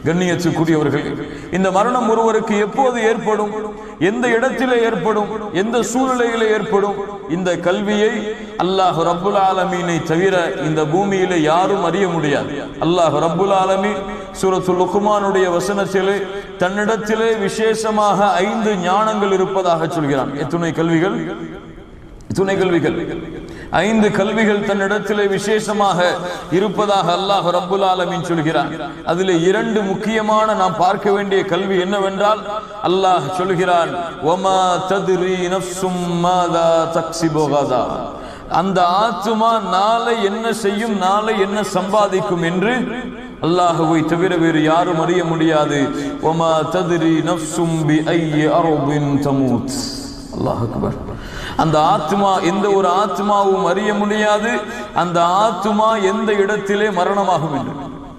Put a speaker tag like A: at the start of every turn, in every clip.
A: கண்ணியத்துக்குரியவர்கள் இந்த மரணம் ஒருவருக்கு எப்போது ஏற்படும் எந்த இடத்திலே ஏற்படும் எந்த சூழ்நிலையிலே ஏற்படும் இந்த கல்வியை அல்லாஹ் ரப்புல் ஆலமீனை தவிர இந்த பூமியிலே யாரும் அறிய முடியாது அல்லாஹ் ரப்புல் ஆலமீன் சூரத்துல் லுக்மானுடைய வசனத்திலே தன்னிடத்திலே விசேஷமாக ஐந்து ஞானங்கள் இருப்பதாக சொல்கிறான் எத்துணை கல்விகள் துணை கல்விகள் ஐந்து கல்விகள் தன்னிடத்திலே விசேஷமாக இருப்பதாக அல்லாஹ் ரப்புல் ஆலமீன் சொல்கிறான் அதிலே இரண்டு முக்கியமான நாம் பார்க்க வேண்டிய கல்வி என்னவென்றால் அல்லாஹ் சொல்கிறான் ஒமா தத்ரி நஃப்சும் மாதா தக்ஸிபு கதா அந்த ஆத்துமா நாளை என்ன செய்யும் நாளை என்ன சம்பாதிக்கும் என்று அல்லாஹுவை தவிர வேறு யாரும் அறிய முடியாது ஒமா தத்ரி நஃப்சும் பி ஐய அர்பின் தமூத் அல்லாஹ் அக்பர் அந்த ஆத்மா எந்த ஒரு ஆத்மாவும் அறிய முடியாது அந்த ஆத்மா எந்த இடத்திலே மரணமாகும் என்று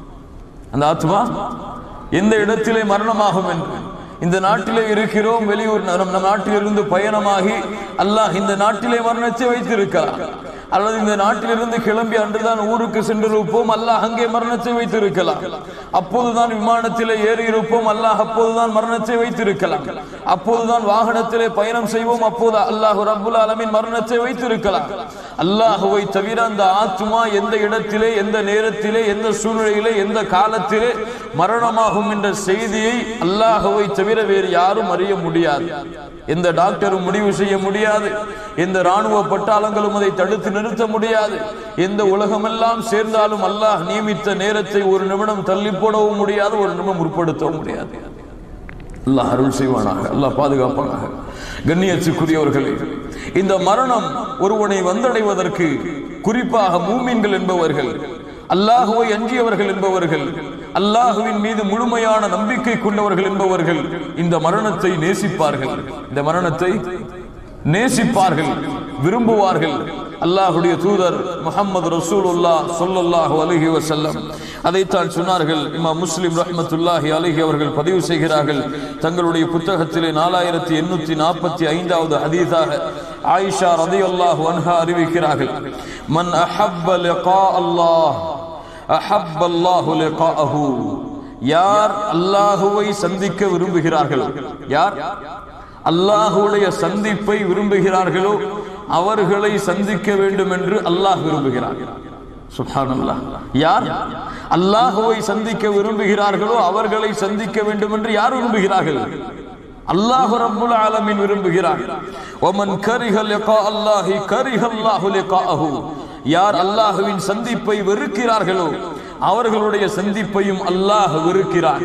A: அந்த ஆத்மா எந்த இடத்திலே மரணமாகும் என்று இந்த நாட்டிலே இருக்கிறோம் வெளியூர் நம் நம் நாட்டிலிருந்து பயணமாகி அல்லாஹ் இந்த நாட்டிலே மரணத்தை வைத்திருக்கலாம் அல்லது இந்த நாட்டிலிருந்து கிளம்பி அன்றுதான் ஊருக்கு சென்றிருப்போம் அல்லாஹ் அங்கே மரணத்தை வைத்திருக்கலாம் அப்போதுதான் விமானத்திலே ஏறி இருப்போம் அல்லாஹ் அப்போதுதான் மரணத்தை வைத்திருக்கலாம் அப்போதுதான் வாகனத்திலே பயணம் செய்வோம் அப்போது அல்லாஹ் ரப்புல் ஆலமீன் மரணத்தை வைத்திருக்கலாம் அல்லாஹுவை தவிர அந்த ஆத்மா எந்த இடத்திலே எந்த நேரத்திலே எந்த சூழ்நிலையிலே எந்த காலத்திலே மரணமாகும் என்ற செய்தியை அல்லாஹுவை தவிர வேறு யாரும் அறிய முடியாது எந்த டாக்டரும் முடிவு செய்ய முடியாது எந்த ராணுவ பட்டாளங்களும் அதை தடுத்து நிறுத்த முடியாது எந்த உலகமெல்லாம் சேர்ந்தாலும் அல்லாஹ் நியமித்த நேரத்தை ஒரு நிமிடம் தள்ளி போடவும் முடியாது ஒரு நிமிடம் முற்படுத்தவும் முடியாது அல்லாஹ் அருள் செய்வானாக அல்லாஹ் பாதுகாப்பானாக கண்ணியத்துக்குரியவர்களே இந்த மரணம் ஒருவனை வந்தடைவதற்கு குறிப்பாக மூமின்கள் என்பவர்கள் அல்லாஹுவை அஞ்சியவர்கள் என்பவர்கள் அல்லாஹுவின் மீது முழுமையான நம்பிக்கை கொண்டவர்கள் என்பவர்கள் இந்த மரணத்தை நேசிப்பார்கள் இந்த மரணத்தை நேசிப்பார்கள் விரும்புவார்கள் அல்லாஹுடைய தூதர் முகமது ரசூலுல்லா சொல்லல்லாஹு அலைஹி வஸல்லம் அதைத்தான் சொன்னார்கள் இமா முஸ்லிம் ரஹ்மத்துல்லாஹி அலைஹி அவர்கள் பதிவு செய்கிறார்கள் தங்களுடைய புத்தகத்திலே நாலாயிரத்தி எண்ணூத்தி நாற்பத்தி ஐந்தாவது ஹதீஸாக ஆயிஷா ரதியல்லாஹு அன்ஹா அறிவிக்கிறார்கள் மன் அஹப்ப லிகா அல்லாஹ் அஹப்ப அல்லாஹு லிகாஅஹு யார் அல்லாஹுவை சந்திக்க விரும்புகிறார்களோ யார் அல்லாஹுடைய சந்திப்பை விரும்புகிறார்களோ அவர்களை சந்திக்க வேண்டும் என்று அல்லாஹ் விரும்புகிறார் சுப்ஹானல்லாஹ் யார் அல்லாஹுவை சந்திக்க விரும்புகிறார்களோ அவர்களை சந்திக்க வேண்டும் என்று யார் விரும்புகிறார்கள் அல்லாஹ் ரப்புல் ஆலமீன் விரும்புகிறார் ஒமன் கரிஹ லிகா அல்லாஹி கரிஹ அல்லாஹு லிகாஅஹு யார் அல்லாஹுவின் சந்திப்பை வெறுக்கிறார்களோ அவர்களுடைய சந்திப்பையும் அல்லாஹ் வெறுக்கிறார்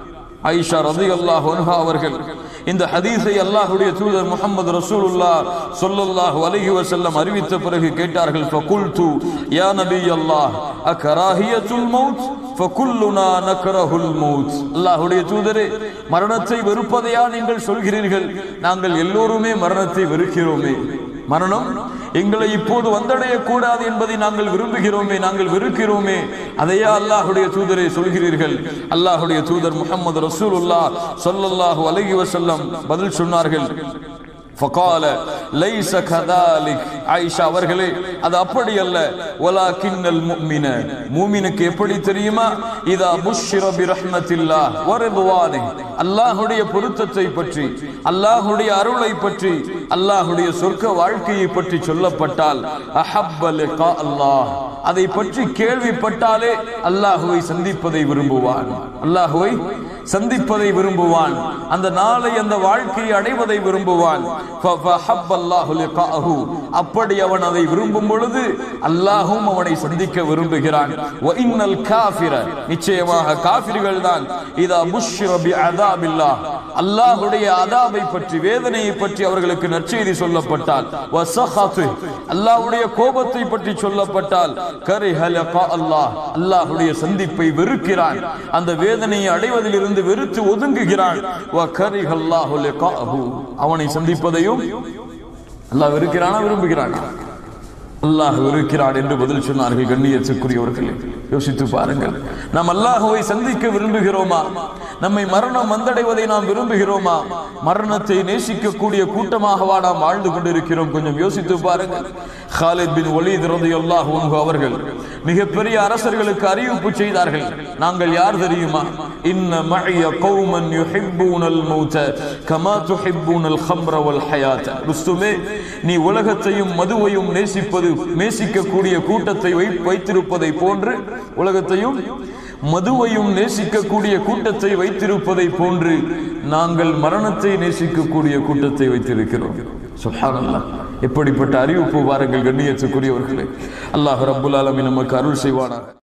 A: ஐஷா ரதி அல்லாஹ் அவர்கள் இந்த ஹதீஸை அல்லாஹுடைய தூதர் முகமது ரசூலுல்லா சொல்லல்லாஹு அலைஹி வஸல்லம் அறிவித்த பிறகு கேட்டார்கள் ஃபகுல்து யா நபி அல்லாஹ் அகராஹியத்துல் மௌத் ஃபகுல்லுனா நக்ரஹுல் மௌத் அல்லாஹ்வுடைய தூதரே மரணத்தை வெறுப்பதையா நீங்கள் சொல்கிறீர்கள் நாங்கள் எல்லோருமே மரணத்தை வெறுக்கிறோமே மரணம் எங்களை இப்போது வந்தடைய கூடாது என்பதை நாங்கள் விரும்புகிறோமே நாங்கள் வெறுக்கிறோமே அதையா அல்லாஹுடைய தூதரை சொல்கிறீர்கள் அல்லாஹுடைய தூதர் முகமது ரசூலுல்லா சொல்லல்லாஹு அலைஹி வஸல்லம் பதில் சொன்னார்கள் ஃபகால லைஸ கதாலிக் ஆயிஷா அவர்களே அது அப்படி அல்ல வலாக்கின்னல் முஃமின மூமினுக்கு எப்படி தெரியுமா இதா புஷ்ஷிர பிரஹ்மத்தில்லாஹ் வ ரிضوانه அல்லாஹ்வுடைய பொருத்தத்தை பற்றி அல்லாஹ்வுடைய அருளை பற்றி அல்லாஹ்வுடைய சொர்க்க வாழ்க்கையை பற்றி சொல்லப்பட்டால் அஹப்ப லிகா அல்லாஹ் அதை பற்றி கேள்விப்பட்டாலே அல்லாஹுவை சந்திப்பதை விரும்புவான் அல்லாஹுவை சந்திப்பதை விரும்புவான் அந்த நாளை அந்த வாழ்க்கையை அடைவதை விரும்புவான் فَفَحَبَّ اللَّهُ لِقَاءَهُ. அப்படி அவன் அதை விரும்பும் பொழுது அல்லாஹும் அவனை சந்திக்க விரும்புகிறான் وَإِنَّ الْكَافِرَ. நிச்சயமாக காபிர்கள் தான் இதா புஷ்ஷிர பிஅதாபில்லாஹ். அல்லாஹ்வுடைய அதாபை பற்றி வேதனையை பற்றி அவர்களுக்கு நற்செய்தி சொல்லப்பட்டால் وَسَخَطِهِ. அல்லாஹ்வுடைய கோபத்தை பற்றி சொல்லப்பட்டால் கரிஹ லிகா அல்லாஹ். அல்லாஹ்வுடைய சந்திப்பை வெறுக்கிறான் அந்த வேதனையை அடைவதிலிருந்து வெறுத்து ஒதுங்குகிறான் وَكَرِهَ اللَّهُ لِقَاءَهُ. அவனை சந்திப்பதையும் அல்லாஹ் வெறுக்கிறானா விரும்புகிறானா அல்லாஹ் வெறுக்கிறான் என்று பதில் சொன்னார்கள் கண்ணியத்துக்குரியவர்களே யோசித்து பாருங்கள் நாம் அல்லாஹுவை சந்திக்க விரும்புகிறோமா நம்மை மரணம் வந்தடைவதை நாம் விரும்புகிறோமா மரணத்தை நேசிக்கக்கூடிய கூட்டமாகவா நாம் வாழ்ந்து கொண்டிருக்கிறோம் கொஞ்சம் யோசித்து பாருங்கள் ஹாலித் பின் ஒலீத் ரலியல்லாஹு அன்ஹு அவர்கள் மிகப்பெரிய அரசர்களுக்கு அறிவிப்பு செய்தார்கள் நாங்கள் யார் தெரியுமா இன்ன மஅய கௌமன் யுஹிப்பூனல் மௌத கமா துஹிப்பூனல் ஹம்ர வல் ஹயாத் ருஸ்துமே நீ உலகத்தையும் மதுவையும் நேசிப்பது நேசிக்கக்கூடிய கூட்டத்தை வை- வைத்திருப்பதை போன்று உலகத்தையும் மதுவையும் நேசிக்கக்கூடிய கூட்டத்தை வைத்திருப்பதை போன்று நாங்கள் மரணத்தை நேசிக்கக்கூடிய கூட்டத்தை வைத்திருக்கிறோம் சுப்ஹானல்லாஹ் எப்படிப்பட்ட அறிவிப்பு வாருங்கள் கண்ணியத்துக்குரியவர்களே அல்லாஹ் ரப்புல் ஆலமீன் நமக்கு அருள் செய்வானாக